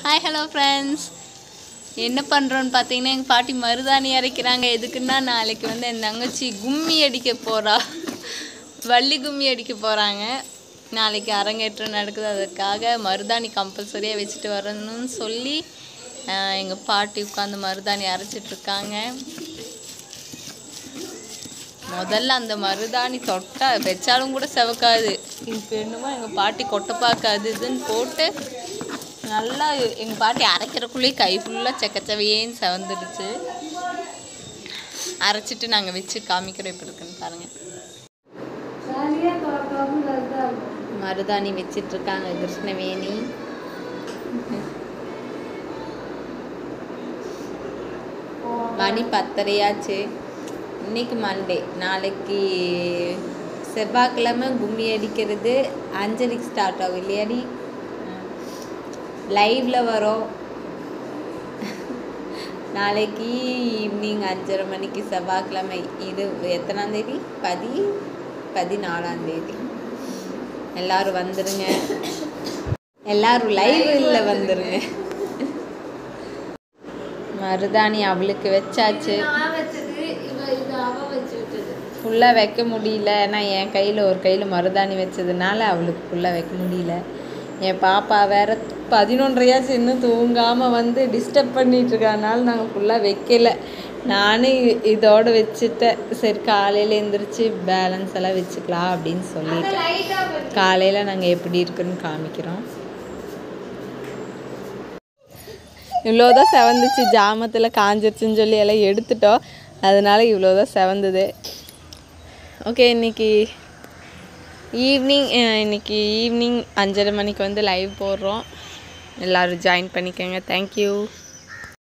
hi hello friends என்ன பண்ணுறோன்னு பார்த்தீங்கன்னா எங்கள் பாட்டி மருதாணி அரைக்கிறாங்க எதுக்குன்னா நாளைக்கு வந்து என் தங்கச்சி கும்மி அடிக்க போகிறா வள்ளி கும்மி அடிக்க போகிறாங்க நாளைக்கு அரங்கேற்றம் நடக்குது அதற்காக மருதாணி கம்பல்சரியாக வச்சுட்டு வரணும்னு சொல்லி எங்கள் பாட்டி உட்காந்து மருதாணி அரைச்சிட்ருக்காங்க முதல்ல அந்த மருதாணி தொட்டா வச்சாலும் கூட செவக்காது இப்போ என்னமோ எங்கள் பாட்டி கொட்டைப்பாக்கு அது இதுன்னு போட்டு நல்லா எங்கள் பாட்டி அரைக்கிறக்குள்ளேயே கை ஃபுல்லாக செக்கச்சவையேன்னு செவந்துடுச்சு அரைச்சிட்டு நாங்கள் வச்சு காமிக்கிறோம் எப்படி இருக்குன்னு பாருங்கள் மருதாணி வச்சிட்ருக்காங்க கிருஷ்ணவேணி மணி பத்தரையாச்சு இன்னைக்கு மண்டே நாளைக்கு செவ்வாய்க்கிழமை கும்மி அடிக்கிறது அஞ்சலிக்கு ஸ்டார்ட் ஆகும் இல்லையாடி லைவ்ல வரோம் நாளைக்கு ஈவினிங் அஞ்சரை மணிக்கு செவ்வாய்க்கிழமை இது எத்தனாம் தேதி பதி பதினாலாம் தேதி எல்லாரும் வந்துருங்க எல்லாரும் லைவ்ல வந்துருங்க மருதாணி அவளுக்கு வச்சாச்சு ஃபுல்லாக வைக்க முடியல ஏன்னா என் கையில் ஒரு கையில் மருதாணி வச்சதுனால அவளுக்கு ஃபுல்லாக வைக்க முடியல என் பாப்பா வேற பதினொன்றையாச்சும் இன்னும் தூங்காமல் வந்து டிஸ்டர்ப் பண்ணிட்டுருக்கனால நாங்கள் ஃபுல்லாக வைக்கல நானும் இ- இதோட வச்சுட்டேன் சரி காலையில் எழுந்திரிச்சு பேலன்ஸ் எல்லாம் வச்சுக்கலாம் அப்படின்னு சொல்லிட்டேன் காலையில் நாங்கள் எப்படி இருக்குன்னு காமிக்கிறோம் இவ்வளோதான் செவந்துச்சு ஜாமத்தில் காஞ்சிருச்சுன்னு சொல்லி எல்லாம் எடுத்துட்டோம் அதனால இவ்வளோதான் செவந்தது ஓகே இன்னைக்கு ஈவினிங் இன்னைக்கு ஈவினிங் அஞ்சரை மணிக்கு வந்து லைவ் போடுறோம் எல்லோரும் ஜாயின் பண்ணிக்கோங்க தேங்க்யூ